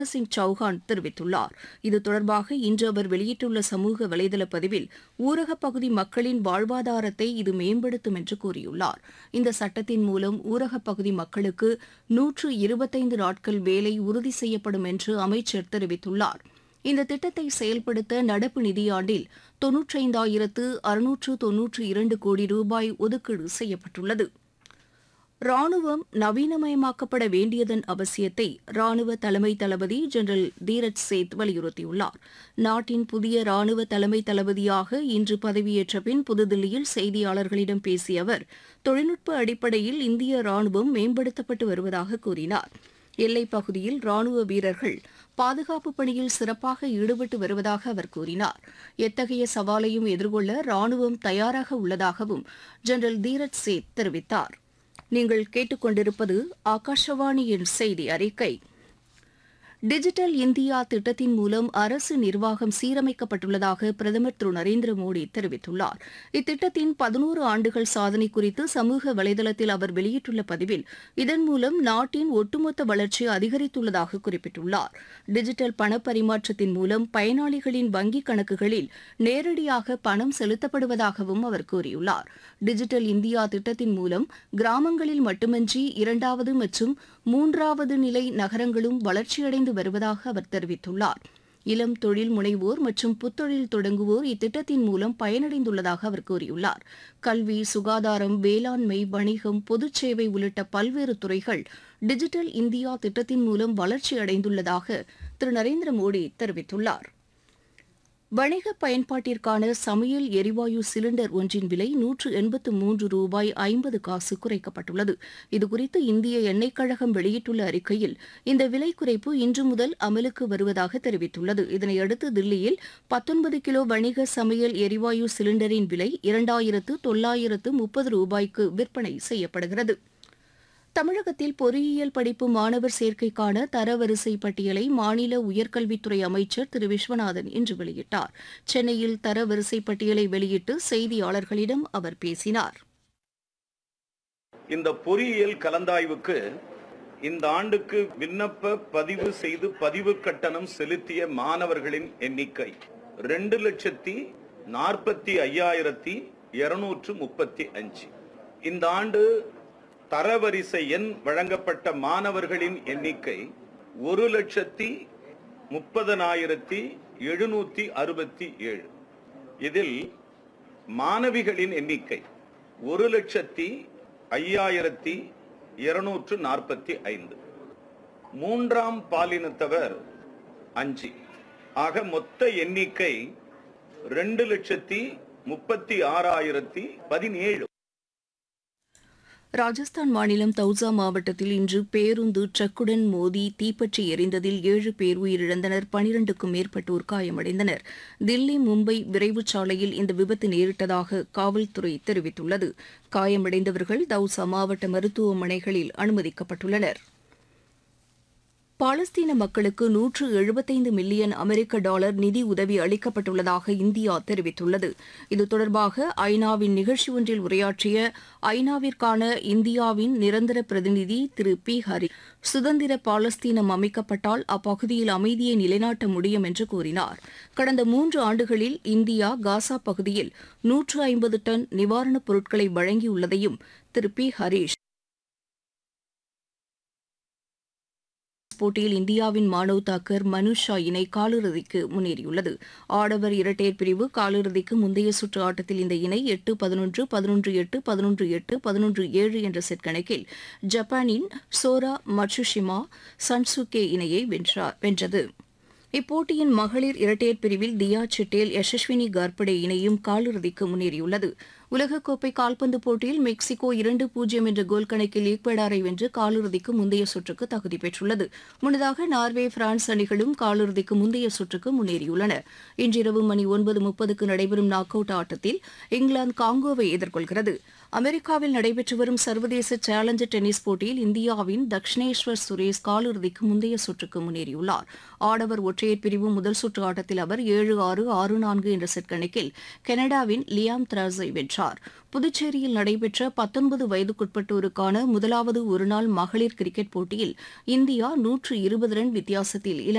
சிங் சௌஹான் தெரிவித்துள்ளார் இது தொடர்பாக இன்று அவர் வெளியிட்டுள்ள சமூக வலைதள பதிவில் ஊரகப் பகுதி மக்களின் வாழ்வாதாரத்தை இது மேம்படுத்தும் என்று கூறியுள்ளார் இந்த சட்டத்தின் மூலம் ஊரகப் பகுதி மக்களுக்கு நூற்று இருபத்தைந்து நாட்கள் வேலை உறுதி செய்யப்படும் என்று அமைச்சர் தெரிவித்துள்ளார் இந்த திட்டத்தை செயல்படுத்த நடப்பு நிதியாண்டில் தொன்னூற்றைந்தாயிரத்து அறுநூற்று தொன்னூற்று இரண்டு கோடி ரூபாய் ஒதுக்கீடு செய்யப்பட்டுள்ளது ராணுவம் நவீனமயமாக்கப்பட வேண்டியதன் அவசியத்தை ராணுவ தலைமை தளபதி ஜெனரல் தீரஜ் சேத் வலியுறுத்தியுள்ளார் நாட்டின் புதிய ராணுவ தலைமை தளபதியாக இன்று பதவியேற்ற பின் புதுதில்லியில் செய்தியாளர்களிடம் பேசிய அவர் தொழில்நுட்ப அடிப்படையில் இந்திய ராணுவம் மேம்படுத்தப்பட்டு வருவதாக கூறினார் எல்லைப் பகுதியில் ராணுவ வீரர்கள் பாதுகாப்பு பணியில் சிறப்பாக ஈடுபட்டு வருவதாக அவர் கூறினார் எத்தகைய சவாலையும் எதிர்கொள்ள ராணுவம் தயாராக உள்ளதாகவும் ஜெனரல் தீரஜ் சேத் தெரிவித்தார் நீங்கள் கேட்டுக்கொண்டிருப்பது ஆகாஷவாணியின் செய்தி அறிக்கை டிஜிட்டல் இந்தியா திட்டத்தின் மூலம் அரசு நிர்வாகம் சீரமைக்கப்பட்டுள்ளதாக பிரதமர் திரு நரேந்திர மோடி தெரிவித்துள்ளார் இத்திட்டத்தின் பதினோரு ஆண்டுகள் சாதனை குறித்து சமூக வலைதளத்தில் அவர் வெளியிட்டுள்ள பதிவில் இதன் மூலம் நாட்டின் ஒட்டுமொத்த வளர்ச்சி அதிகரித்துள்ளதாக குறிப்பிட்டுள்ளார் டிஜிட்டல் பணப்பரிமாற்றத்தின் மூலம் பயனாளிகளின் வங்கிக் கணக்குகளில் நேரடியாக பணம் செலுத்தப்படுவதாகவும் அவர் கூறியுள்ளார் டிஜிட்டல் இந்தியா திட்டத்தின் மூலம் கிராமங்களில் மட்டுமின்றி இரண்டாவது மற்றும் மூன்றாவது நிலை நகரங்களும் வளர்ச்சியடைந்து வருவதாக அவர் தெரிவித்துள்ளார் இளம் தொழில் முனைவோர் மற்றும் புத்தொழில் தொடங்குவோர் இத்திட்டத்தின் மூலம் பயனடைந்துள்ளதாக அவர் கூறியுள்ளார் கல்வி சுகாதாரம் வேளாண்மை வணிகம் பொதுச் சேவை உள்ளிட்ட பல்வேறு துறைகள் டிஜிட்டல் இந்தியா திட்டத்தின் மூலம் வளர்ச்சி அடைந்துள்ளதாக திரு நரேந்திர மோடி தெரிவித்துள்ளார் வணிக பயன்பாட்டிற்கான சமையல் எரிவாயு சிலிண்டர் ஒன்றின் விலை நூற்று எண்பத்து மூன்று ரூபாய் ஐம்பது காசு குறைக்கப்பட்டுள்ளது இதுகுறித்து இந்திய எண்ணெய் கழகம் வெளியிட்டுள்ள அறிக்கையில் இந்த விலை குறைப்பு இன்று முதல் அமலுக்கு வருவதாக தெரிவித்துள்ளது இதனையடுத்து தில்லியில் பத்தொன்பது கிலோ வணிக சமையல் எரிவாயு சிலிண்டரின் விலை இரண்டாயிரத்து தொள்ளாயிரத்து முப்பது ரூபாய்க்கு விற்பனை செய்யப்படுகிறது தமிழகத்தில் பொறியியல் படிப்பு மாணவர் சேர்க்கைக்கான தரவரிசை பட்டியலை மாநில உயர்கல்வித்துறை அமைச்சர் திரு விஸ்வநாதன் இன்று வெளியிட்டார் சென்னையில் தரவரிசை பட்டியலை வெளியிட்டு செய்தியாளர்களிடம் அவர் பேசினார் இந்த பொறியியல் கலந்தாய்வுக்கு இந்த ஆண்டுக்கு விண்ணப்ப பதிவு செய்து பதிவு கட்டணம் செலுத்திய மாணவர்களின் எண்ணிக்கை ரெண்டு லட்சத்தி நாற்பத்தி ஐயாயிரத்தி இருநூற்று முப்பத்தி அஞ்சு இந்த ஆண்டு தரவரிசை எண் வழங்கப்பட்ட மாணவர்களின் எண்ணிக்கை ஒரு லட்சத்தி முப்பதனாயிரத்தி எழுநூத்தி அறுபத்தி ஏழு இதில் மாணவிகளின் எண்ணிக்கை ஒரு லட்சத்தி ஐயாயிரத்தி இருநூற்று நாற்பத்தி ஐந்து மூன்றாம் பாலினத்தவர் அஞ்சு ஆக மொத்த எண்ணிக்கை ரெண்டு லட்சத்தி முப்பத்தி ஆறாயிரத்தி பதினேழு ராஜஸ்தான் மாநிலம் தௌசா மாவட்டத்தில் இன்று பேருந்து ட்ரக்குடன் மோதி தீப்பற்றி எரிந்ததில் ஏழு பேர் உயிரிழந்தனர் பனிரண்டுக்கும் மேற்பட்டோர் காயமடைந்தனர் தில்லி மும்பை விரைவுச் சாலையில் இந்த விபத்து நேரிட்டதாக காவல்துறை தெரிவித்துள்ளது காயமடைந்தவர்கள் தௌசா மாவட்ட மருத்துவமனைகளில் அனுமதிக்கப்பட்டுள்ளனர் பாலஸ்தீன மக்களுக்கு நூற்று எழுபத்தைந்து மில்லியன் அமெரிக்க டாலர் நிதி உதவி அளிக்கப்பட்டுள்ளதாக இந்தியா தெரிவித்துள்ளது இது தொடர்பாக ஐநாவின் நிகழ்ச்சி ஒன்றில் உரையாற்றிய ஐநாவிற்கான இந்தியாவின் நிரந்தர பிரதிநிதி திரு பி ஹரி சுதந்திர பாலஸ்தீனம் அமைக்கப்பட்டால் அப்பகுதியில் அமைதியை நிலைநாட்ட முடியும் என்று கூறினார் கடந்த மூன்று ஆண்டுகளில் இந்தியா காசா பகுதியில் நூற்று ஐம்பது டன் நிவாரணப் பொருட்களை வழங்கியுள்ளதையும் திரு பி ஹரீஷ் போட்டியில் இந்தியாவின் மானவ் தாக்கர் மனுஷ் ஷா இணை காலிறுதிக்கு முன்னேறியுள்ளது ஆடவர் இரட்டையர் பிரிவு காலிறுதிக்கு முந்தைய சுற்று ஆட்டத்தில் இந்த இணை எட்டு பதினொன்று பதினொன்று எட்டு பதினொன்று எட்டு பதினொன்று ஏழு என்ற செட் கணக்கில் ஜப்பானின் சோரா மட்சுஷிமா சன்சுகே இணையை வென்றார் வென்றது இப்போட்டியின் மகளிர் இரட்டையர் பிரிவில் தியா சிட்டேல் யசஸ்வினி கார்படே இணையும் காலிறுதிக்கு முன்னேறியுள்ளது உலகக்கோப்பை கால்பந்து போட்டியில் மெக்சிகோ இரண்டு பூஜ்ஜியம் என்ற கோல் கணக்கில் ஈக்வடாரை வென்று காலிறுதிக்கு முந்தைய சுற்றுக்கு தகுதி பெற்றுள்ளது முன்னதாக நார்வே பிரான்ஸ் அணிகளும் காலிறுதிக்கு முந்தைய சுற்றுக்கு முன்னேறியுள்ளன இன்றிரவு மணி ஒன்பது முப்பதுக்கு நடைபெறும் நாக் அவுட் ஆட்டத்தில் இங்கிலாந்து காங்கோவை எதிர்கொள்கிறது அமெரிக்காவில் நடைபெற்று வரும் சர்வதேச சேலஞ்சர் டென்னிஸ் போட்டியில் இந்தியாவின் தக்ஷனேஸ்வர் சுரேஷ் காலிறுதிக்கு முந்தைய சுற்றுக்கு முன்னேறியுள்ளார் ஆடவர் ஒற்றையர் பிரிவு முதல் சுற்று ஆட்டத்தில் அவர் ஏழு ஆறு ஆறு நான்கு என்ற செட் கணக்கில் கனடாவின் லியாம் திராஸை வென்றார் வென்றார் புதுச்சேரியில் நடைபெற்ற பத்தொன்பது வயதுக்குட்பட்டோருக்கான முதலாவது ஒருநாள் மகளிர் கிரிக்கெட் போட்டியில் இந்தியா நூற்று இருபது ரன் வித்தியாசத்தில்